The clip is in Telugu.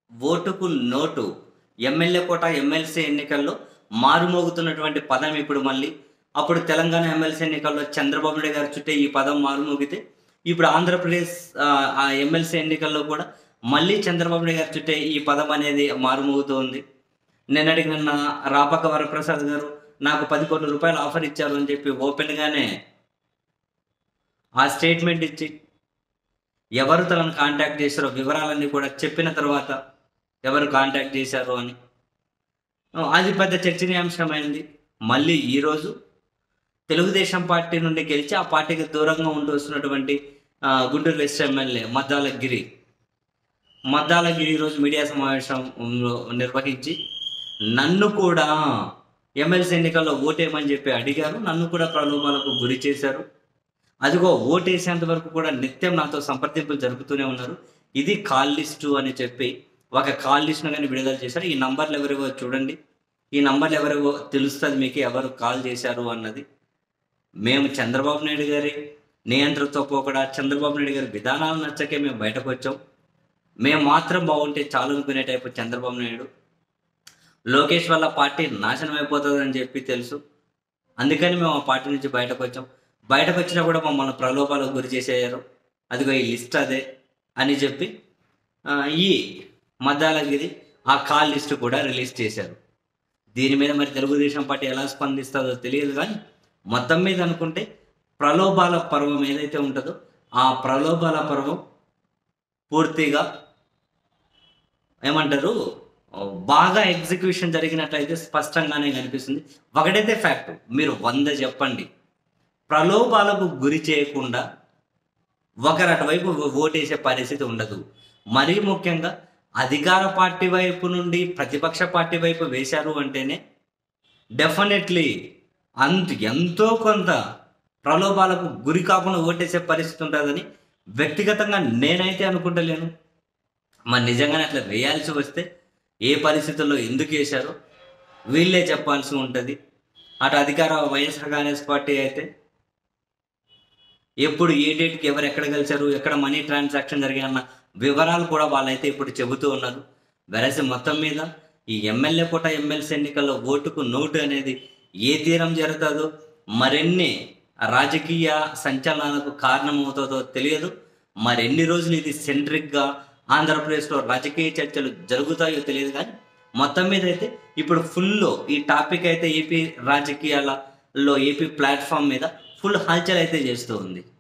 ఓటుకు నోటు ఎమ్మెల్యే కోట ఎమ్మెల్సీ ఎన్నికల్లో మారుమోగుతున్నటువంటి పదం ఇప్పుడు మళ్ళీ అప్పుడు తెలంగాణ ఎమ్మెల్సీ ఎన్నికల్లో చంద్రబాబు నాయుడు గారి చుట్టే ఈ పదం మారుమోగితే ఇప్పుడు ఆంధ్రప్రదేశ్ ఆ, ఆ ఎమ్మెల్సీ ఎన్నికల్లో కూడా మళ్ళీ చంద్రబాబు నాయుడు గారి చుట్టే ఈ పదం అనేది మారుమోగుతూ ఉంది నిన్నటికి నిన్న రాపక వరప్రసాద్ గారు నాకు పది కోట్ల రూపాయలు ఆఫర్ ఇచ్చారు అని చెప్పి ఓపెన్గానే ఆ స్టేట్మెంట్ ఇచ్చి ఎవరు తనను కాంటాక్ట్ చేశారో వివరాలన్నీ కూడా చెప్పిన తర్వాత ఎవరు కాంటాక్ట్ చేశారు అని ఆ, అది పెద్ద చర్చనీయాంశమైంది మళ్ళీ ఈరోజు తెలుగుదేశం పార్టీ నుండి గెలిచి ఆ పార్టీకి దూరంగా ఉంటూ వస్తున్నటువంటి ఆ, గుంటూరు వెస్ట్ ఎమ్మెల్యే మద్దాల గిరి మద్దాల గిరి ఈరోజు మీడియా సమావేశం నిర్వహించి నన్ను కూడా ఎమ్మెల్సీ ఎన్నికల్లో ఓటేయమని చెప్పి అడిగారు నన్ను కూడా ప్రలోభాలకు గురి చేశారు అదిగో ఓటేసేంత వరకు కూడా నిత్యం నాతో సంప్రదింపులు జరుపుతూనే ఉన్నారు ఇది కాల్ లిస్టు అని చెప్పి ఒక కాల్ లిస్ట్ను కానీ విడుదల చేశారు ఈ నంబర్లు ఎవరివో చూడండి ఈ నంబర్లు ఎవరివో తెలుస్తుంది మీకు ఎవరు కాల్ చేశారు అన్నది మేము చంద్రబాబు నాయుడు గారి నియంత్రణతో పోకడా చంద్రబాబు నాయుడు గారి విధానాలు నచ్చకే మేము బయటకు వచ్చాం మేము మాత్రం బాగుంటే చాలు అనుకునే టైపు చంద్రబాబు నాయుడు లోకేష్ వల్ల పార్టీ నాశనం అయిపోతుందని చెప్పి తెలుసు అందుకని మేము ఆ పార్టీ నుంచి బయటకు వచ్చాం బయటకు వచ్చినా కూడా మమ్మల్ని ప్రలోభాలకు గురి చేసేయారు అదిగో ఈ లిస్ట్ అదే అని చెప్పి ఆ, ఈ మద్దాలగిరి ఆ కాల్ లిస్ట్ కూడా రిలీజ్ చేశారు దీని మీద మరి తెలుగుదేశం పార్టీ ఎలా స్పందిస్తుందో తెలియదు కానీ మొత్తం మీద అనుకుంటే ప్రలోభాల పర్వం ఏదైతే ఉంటుందో ఆ ప్రలోభాల పర్వం పూర్తిగా ఏమంటారు బాగా ఎగ్జిక్యూషన్ జరిగినట్లయితే స్పష్టంగానే కనిపిస్తుంది ఒకటైతే ఫ్యాక్ట్ మీరు వంద చెప్పండి ప్రలోభాలకు గురి చేయకుండా ఒకరు అటువైపు ఓటేసే పరిస్థితి ఉండదు మరీ ముఖ్యంగా అధికార పార్టీ వైపు నుండి ప్రతిపక్ష పార్టీ వైపు వేశారు అంటేనే డెఫినెట్లీ అంత ఎంతో కొంత ప్రలోభాలకు గురి కాకుండా ఓటేసే పరిస్థితి ఉంటుందని వ్యక్తిగతంగా నేనైతే అనుకుంటలేను మరి నిజంగానే అట్లా వేయాల్సి వస్తే ఏ పరిస్థితుల్లో ఎందుకు వేశారో వీళ్ళే చెప్పాల్సి ఉంటుంది అటు అధికార వైఎస్ఆర్ కాంగ్రెస్ పార్టీ అయితే ఎప్పుడు ఏ డేట్కి ఎవరు ఎక్కడ కలిశారు ఎక్కడ మనీ ట్రాన్సాక్షన్ జరిగిన వివరాలు కూడా వాళ్ళైతే ఇప్పుడు చెబుతూ ఉన్నారు వెరసి మొత్తం మీద ఈ ఎమ్మెల్యే పూట ఎమ్మెల్సీ ఎన్నికల్లో ఓటుకు నోటు అనేది ఏ తీరం జరుగుతుందో మరిన్ని రాజకీయ సంచలనాలకు కారణమవుతుందో తెలియదు మరెన్ని రోజులు ఇది సెంట్రిక్గా ఆంధ్రప్రదేశ్లో రాజకీయ చర్చలు జరుగుతాయో తెలియదు కానీ మొత్తం మీద అయితే ఇప్పుడు ఫుల్ ఈ టాపిక్ అయితే ఏపీ రాజకీయాలలో ఏపీ ప్లాట్ఫామ్ మీద ఫుల్ హల్చల్ అయితే చేస్తూ ఉంది